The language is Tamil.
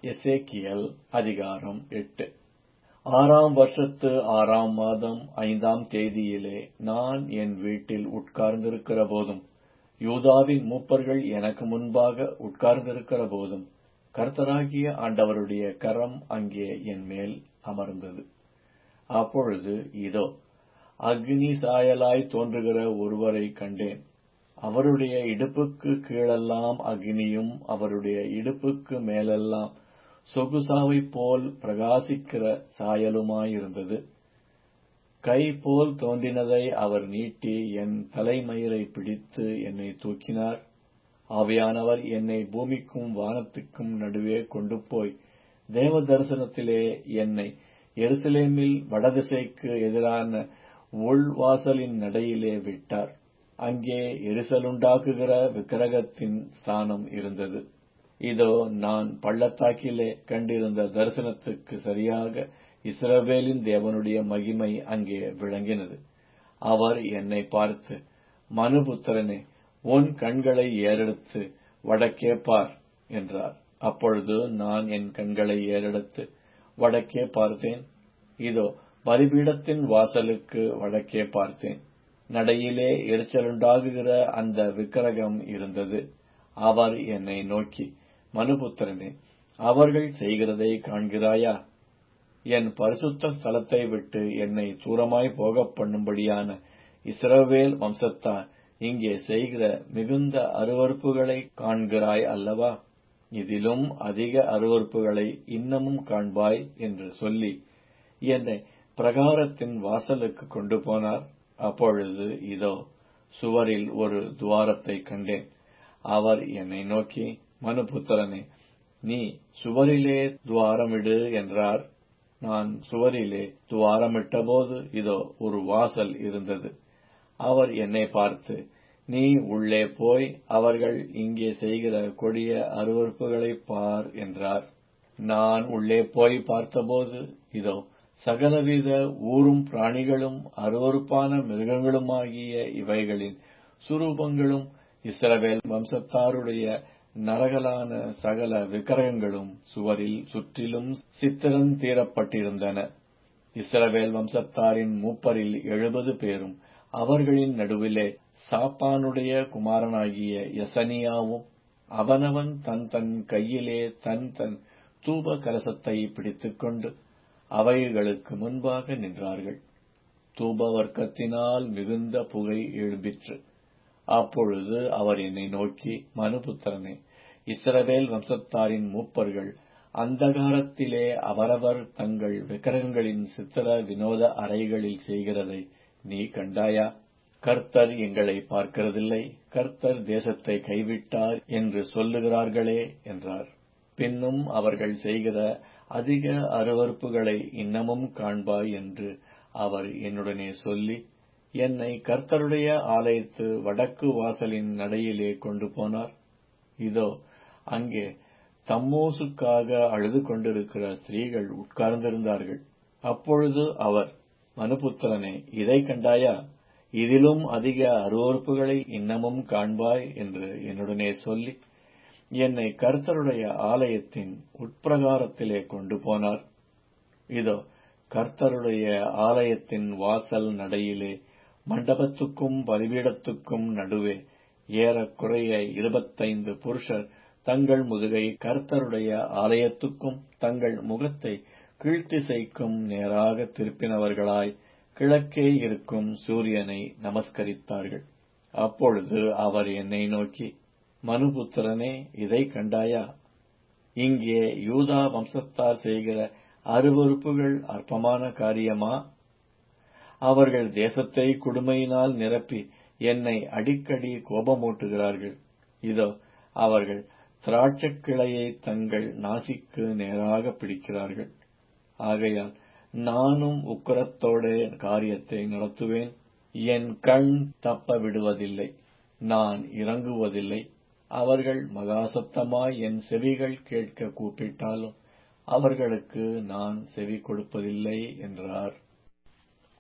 எசேக்கியேல் அதிகாரம் எட்டு ஆறாம் வருஷத்து ஆறாம் மாதம் ஐந்தாம் தேதியிலே நான் என் வீட்டில் உட்கார்ந்திருக்கிற போதும் யூதாவின் மூப்பர்கள் எனக்கு முன்பாக உட்கார்ந்திருக்கிற போதும் கர்த்தராகிய ஆண்டவருடைய கரம் அங்கே என் மேல் அமர்ந்தது அப்பொழுது இதோ அக்னி சாயலாய் தோன்றுகிற ஒருவரைக் கண்டேன் அவருடைய இடுப்புக்கு கீழெல்லாம் அக்னியும் அவருடைய இடுப்புக்கு மேலெல்லாம் சொகுசாவைப் போல் பிரகாசிக்கிற சாயலுமாயிருந்தது கை போல் தோன்றினதை அவர் நீட்டி என் தலைமயிரை பிடித்து என்னை தூக்கினார் ஆவியானவர் என்னை பூமிக்கும் வானத்துக்கும் நடுவே கொண்டு போய் தேவ தரிசனத்திலே என்னை எருசலேமில் வடதிசைக்கு எதிரான உள்வாசலின் நடையிலே விட்டார் அங்கே எரிசலுண்டாக்குகிற விக்கிரகத்தின் ஸ்தானம் இருந்தது இதோ நான் பள்ளத்தாக்கிலே கண்டிருந்த தரிசனத்துக்கு சரியாக இஸ்ரவேலின் தேவனுடைய மகிமை அங்கே விளங்கினது அவர் என்னை பார்த்து மனுபுத்திரனே உன் கண்களை ஏறெடுத்து வடக்கே பார் என்றார் அப்பொழுது நான் என் கண்களை ஏறெடுத்து வடக்கே பார்த்தேன் இதோ பலிபீடத்தின் வாசலுக்கு வடக்கே பார்த்தேன் நடையிலே எரிச்சலுண்டாகுகிற அந்த விக்கிரகம் இருந்தது அவர் என்னை நோக்கி மனுபுத்திரனே அவர்கள் செய்கிறதை காண்கிறாயா என் பரிசுத்த ஸ்தலத்தை விட்டு என்னை தூரமாய் போகப் பண்ணும்படியான இஸ்ரவேல் வம்சத்தார் இங்கே செய்கிற மிகுந்த அருவறுப்புகளை காண்கிறாய் அல்லவா இதிலும் அதிக அருவறுப்புகளை இன்னமும் காண்பாய் என்று சொல்லி என்னை பிரகாரத்தின் வாசலுக்கு கொண்டு போனார் அப்பொழுது இதோ சுவரில் ஒரு துவாரத்தை கண்டேன் அவர் என்னை நோக்கி மனுபுத்திரனே நீ சுவரிலே துவாரமிடு என்றார் நான் சுவரிலே துவாரமிட்டபோது இதோ ஒரு வாசல் இருந்தது அவர் என்னை பார்த்து நீ உள்ளே போய் அவர்கள் இங்கே செய்கிற கொடிய அருவறுப்புகளைப் பார் என்றார் நான் உள்ளே போய் பார்த்தபோது இதோ சகலவித ஊரும் பிராணிகளும் அருவறுப்பான மிருகங்களுமாகிய இவைகளின் சுரூபங்களும் இஸ்ரவேல் வம்சத்தாருடைய நரகலான சகல விக்கிரகங்களும் சுவரில் சுற்றிலும் சித்திரம் தீரப்பட்டிருந்தன இஸ்ரவேல் வம்சத்தாரின் மூப்பரில் எழுபது பேரும் அவர்களின் நடுவிலே சாப்பானுடைய குமாரனாகிய யசனியாவும் அவனவன் தன் தன் கையிலே தன் தன் தூப கலசத்தை பிடித்துக்கொண்டு அவைகளுக்கு முன்பாக நின்றார்கள் தூப வர்க்கத்தினால் மிகுந்த புகை எழும்பிற்று அப்பொழுது அவர் என்னை நோக்கி மனுபுத்திரனே இஸ்ரவேல் வம்சத்தாரின் மூப்பர்கள் அந்தகாரத்திலே அவரவர் தங்கள் விக்கிரகங்களின் சித்திர வினோத அறைகளில் செய்கிறதை நீ கண்டாயா கர்த்தர் எங்களை பார்க்கிறதில்லை கர்த்தர் தேசத்தை கைவிட்டார் என்று சொல்லுகிறார்களே என்றார் பின்னும் அவர்கள் செய்கிற அதிக அருவறுப்புகளை இன்னமும் காண்பாய் என்று அவர் என்னுடனே சொல்லி என்னை கர்த்தருடைய ஆலயத்து வடக்கு வாசலின் நடையிலே கொண்டு போனார் இதோ அங்கே தம்மோசுக்காக அழுது கொண்டிருக்கிற ஸ்திரீகள் உட்கார்ந்திருந்தார்கள் அப்பொழுது அவர் மனுபுத்திரனே இதை கண்டாயா இதிலும் அதிக அருவறுப்புகளை இன்னமும் காண்பாய் என்று என்னுடனே சொல்லி என்னை கர்த்தருடைய ஆலயத்தின் உட்பிரகாரத்திலே கொண்டு போனார் இதோ கர்த்தருடைய ஆலயத்தின் வாசல் நடையிலே மண்டபத்துக்கும் பலிபீடத்துக்கும் நடுவே ஏறக்குறைய இருபத்தைந்து புருஷர் தங்கள் முதுகை கர்த்தருடைய ஆலயத்துக்கும் தங்கள் முகத்தை கீழ்த்திசைக்கும் நேராக திருப்பினவர்களாய் கிழக்கே இருக்கும் சூரியனை நமஸ்கரித்தார்கள் அப்பொழுது அவர் என்னை நோக்கி மனுபுத்திரனே இதை கண்டாயா இங்கே யூதா வம்சத்தார் செய்கிற அருவறுப்புகள் அற்பமான காரியமா அவர்கள் தேசத்தை கொடுமையினால் நிரப்பி என்னை அடிக்கடி கோபமூட்டுகிறார்கள் இதோ அவர்கள் திராட்சக் கிளையை தங்கள் நாசிக்கு நேராக பிடிக்கிறார்கள் ஆகையால் நானும் உக்கரத்தோட காரியத்தை நடத்துவேன் என் கண் தப்ப விடுவதில்லை நான் இறங்குவதில்லை அவர்கள் மகாசத்தமாய் என் செவிகள் கேட்க கூப்பிட்டாலும் அவர்களுக்கு நான் செவி கொடுப்பதில்லை என்றார்